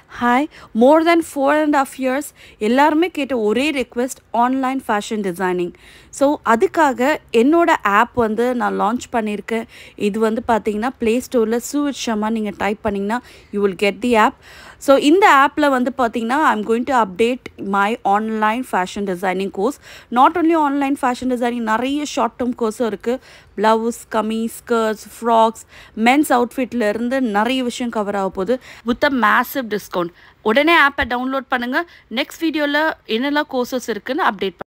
hi more than four and half years எல்லாருமே கேட்ட ஒரே request online fashion designing so அதுக்காக என்னோட ஆப் வந்து நான் லான்ச் பண்ணியிருக்கேன் இது வந்து பார்த்தீங்கன்னா ப்ளே ஸ்டோரில் சூவிட் ஷமா நீங்கள் டைப் பண்ணிங்கன்னா you will get the app so இந்த ஆப்பில் வந்து பார்த்தீங்கன்னா I am going to update my online fashion designing course not only online fashion designing நிறைய ஷார்ட் டேர்ம் கோர்ஸும் இருக்குது blouse kameez skirts frocks men's அவுட்ஃபிட்லேருந்து நிறைய விஷயம் கவர் ஆக போகுது வித் அ மேசிவ் டிஸ்கவுண்ட் உடனே ஆப்பை டவுன்லோட் பண்ணுங்கள் நெக்ஸ்ட் வீடியோவில் என்னெல்லாம் கோர்சஸ் இருக்குன்னு அப்டேட்